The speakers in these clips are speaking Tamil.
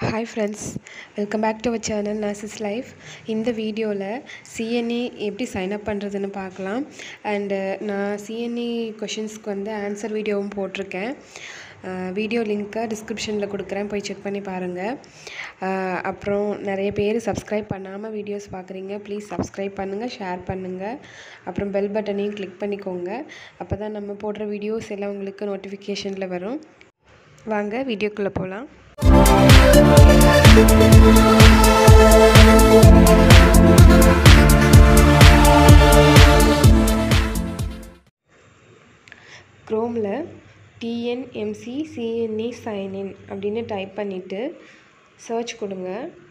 hi friends welcome back to our channel nurses life இந்த வீடியோவில் சிஎன்இ எப்படி சைன் அப் பண்ணுறதுன்னு பார்க்கலாம் அண்டு நான் சிஎன்இ கொஷின்ஸ்க்கு வந்து ஆன்சர் வீடியோவும் போட்டிருக்கேன் வீடியோ லிங்க்கை டிஸ்கிரிப்ஷனில் கொடுக்குறேன் போய் செக் பண்ணி பாருங்கள் அப்புறம் நிறைய பேர் சப்ஸ்கிரைப் பண்ணாமல் வீடியோஸ் பார்க்குறீங்க ப்ளீஸ் சப்ஸ்கிரைப் பண்ணுங்கள் ஷேர் பண்ணுங்கள் அப்புறம் பெல் பட்டனையும் கிளிக் பண்ணிக்கோங்க அப்போ தான் நம்ம போடுற வீடியோஸ் எல்லாம் உங்களுக்கு நோட்டிஃபிகேஷனில் வரும் வாங்க வீடியோக்குள்ளே போகலாம் க்ரோமில் டிஎன்எம்சி சிஎன்இ சைன்இன் அப்படின்னு டைப் பண்ணிவிட்டு சர்ச் கொடுங்க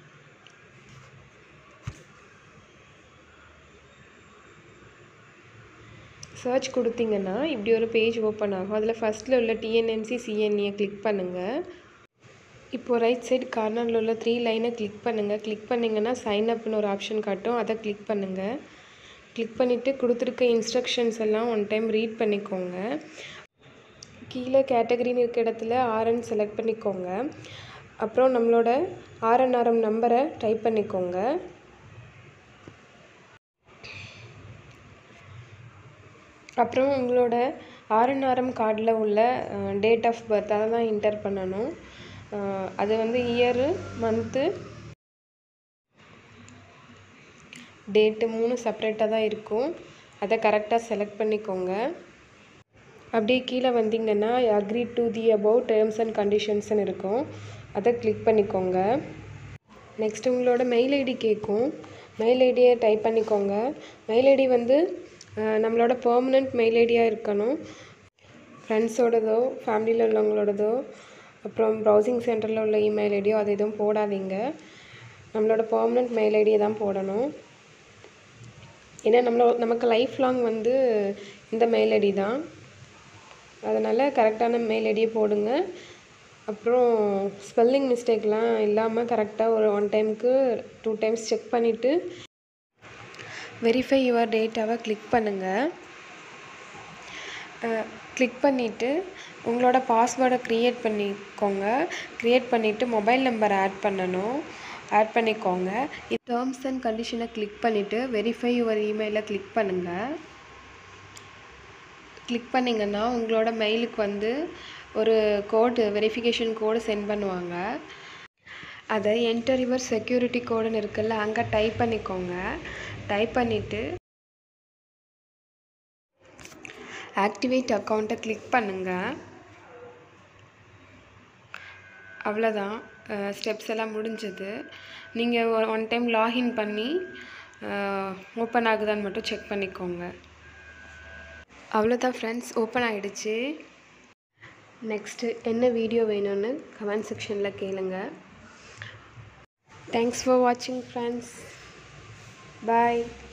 சர்ச் கொடுத்தீங்கன்னா இப்படி ஒரு பேஜ் ஓப்பன் ஆகும் அதில் ஃபஸ்ட்டில் உள்ள டிஎன்எம்சி சிஎன்இயை கிளிக் பண்ணுங்கள் இப்போது ரைட் சைடு கார்னரில் உள்ள த்ரீ லைனை கிளிக் பண்ணுங்கள் கிளிக் பண்ணிங்கன்னா சைன் அப்னு ஒரு ஆப்ஷன் காட்டும் அதை கிளிக் பண்ணுங்கள் கிளிக் பண்ணிவிட்டு கொடுத்துருக்க இன்ஸ்ட்ரக்ஷன்ஸ் எல்லாம் ஒன் டைம் ரீட் பண்ணிக்கோங்க கீழே கேட்டகரின்னு இருக்க இடத்துல ஆர்என் செலக்ட் பண்ணிக்கோங்க அப்புறம் நம்மளோட ஆர்என்ஆர்எம் நம்பரை டைப் பண்ணிக்கோங்க அப்புறம் உங்களோட ஆர்என்ஆர்எம் கார்டில் உள்ள டேட் ஆஃப் பர்த் அதை தான் என்டர் பண்ணணும் அது வந்து இயரு மந்த்து டேட்டு மூணு செப்ரேட்டாக தான் இருக்கும் அதை கரெக்டாக செலக்ட் பண்ணிக்கோங்க அப்படியே கீழே வந்தீங்கன்னா agree to the about terms and கண்டிஷன்ஸ்னு இருக்கும் அதை கிளிக் பண்ணிக்கோங்க நெக்ஸ்ட் உங்களோட மெயில் ஐடி கேட்கும் மெயில் ஐடியை டைப் பண்ணிக்கோங்க மெயில் ஐடி வந்து நம்மளோட பெர்மனண்ட் மெயில் ஐடியாக இருக்கணும் ஃப்ரெண்ட்ஸோடதோ ஃபேமிலியில் உள்ளவங்களோடதோ அப்புறம் ப்ரௌசிங் சென்டரில் உள்ள இமெயில் ஐடியோ அது எதுவும் போடாதீங்க நம்மளோட பெர்மனண்ட் மெயில் ஐடியை தான் போடணும் ஏன்னா நம்மளோ நமக்கு லைஃப் லாங் வந்து இந்த மெயில் ஐடி தான் அதனால் கரெக்டான மெயில் ஐடியை போடுங்க அப்புறம் ஸ்பெல்லிங் மிஸ்டேக்லாம் இல்லாமல் கரெக்டாக ஒரு ஒன் டைமுக்கு டூ டைம்ஸ் செக் பண்ணிவிட்டு வெரிஃபை யுவர் டேட்டாவை கிளிக் பண்ணுங்கள் கிளிக் பண்ணிவிட்டு உங்களோட பாஸ்வேர்டை க்ரியேட் பண்ணிக்கோங்க க்ரியேட் பண்ணிவிட்டு மொபைல் நம்பர் ஆட் பண்ணணும் ஆட் பண்ணிக்கோங்க டேர்ம்ஸ் அண்ட் கண்டிஷனை கிளிக் பண்ணிவிட்டு வெரிஃபை யுவர் இமெயிலை கிளிக் பண்ணுங்கள் கிளிக் பண்ணிங்கன்னா உங்களோட மெயிலுக்கு வந்து ஒரு கோடு வெரிஃபிகேஷன் கோடு சென்ட் பண்ணுவாங்க அதை என்டர் யுவர் செக்யூரிட்டி கோடுன்னு இருக்குல்ல அங்கே டைப் பண்ணிக்கோங்க டைப் பண்ணிவிட்டு ஆக்டிவேட் அக்கௌண்ட்டை கிளிக் பண்ணுங்கள் அவ்வளோதான் ஸ்டெப்ஸ் எல்லாம் முடிஞ்சது நீங்கள் ஒன் டைம் லாகின் பண்ணி ஓப்பன் ஆகுதான்னு மட்டும் செக் பண்ணிக்கோங்க அவ்வளோதான் ஃப்ரெண்ட்ஸ் ஓப்பன் ஆகிடுச்சு நெக்ஸ்ட்டு என்ன வீடியோ வேணும்னு கமெண்ட் செக்ஷனில் கேளுங்க தேங்க்ஸ் ஃபார் வாட்சிங் ஃப்ரெண்ட்ஸ் பாய்